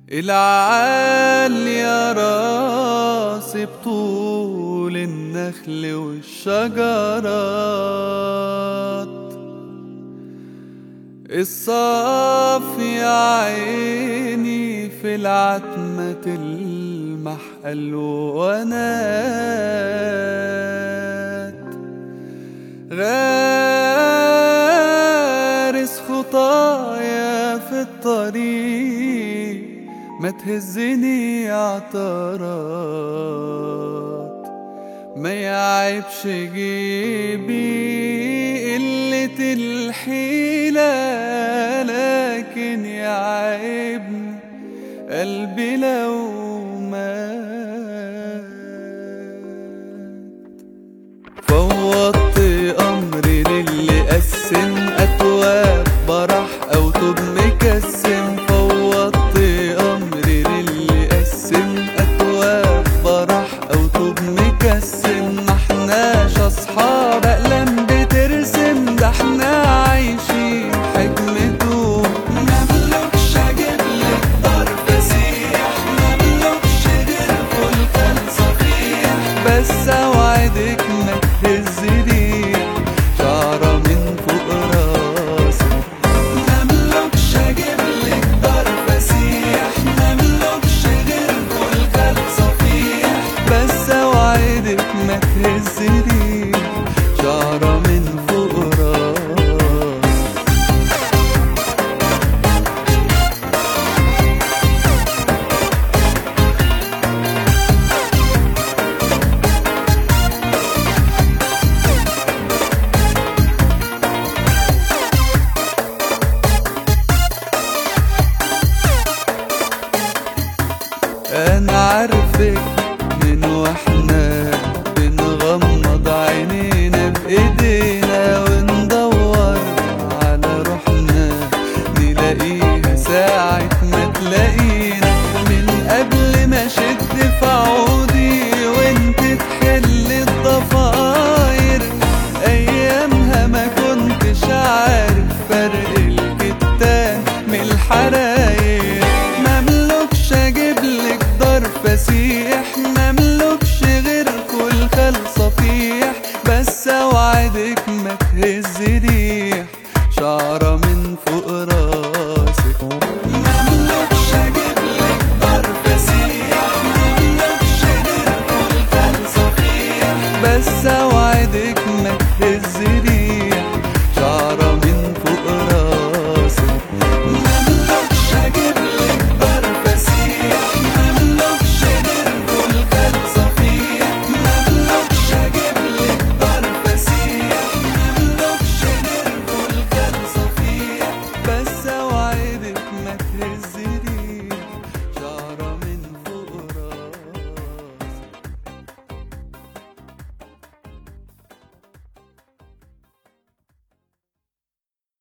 العال يا راسي بطول النخل والشجرات الصاف يا عيني في العتمة تلمح ألوانات غارس خطايا في الطريق ما تهزني عطرات ما يعيبش جيبي قلة الحيلة لكن يعيبني قلبي لو مات فوضت أمري للي قسم أتواب برح أو طب مكسم فوضت أمري للي قسم أتواب برح أو طب مكسم ما احناش أصحاب أقلام بترسم ده احنا عايشين حكمته مملكش أجيبلك دار فسيح مملكش غير فلفل صفيح بس أوعدك ما تهزليش شعرة من فوق راسي مملكش أجيبلك دار فسيح مملكش غير فلفل صفيح بس أوعدك ما تهزليش شعرة من فوق راسي انا عارفك من واحنا بنغمض عينينا بايدينا وندور على روحنا نلاقيها ساعة ما تلاقينا من قبل ما شد في عودي وانت تحل الضفاير ايامها ما كنتش عارف فرق الكتان من الحراير مملكش اجيبلك دار فسيح مملكش غير كل خل صفيح بس اوعدك ما تهز ريح شعرة من فوق راسي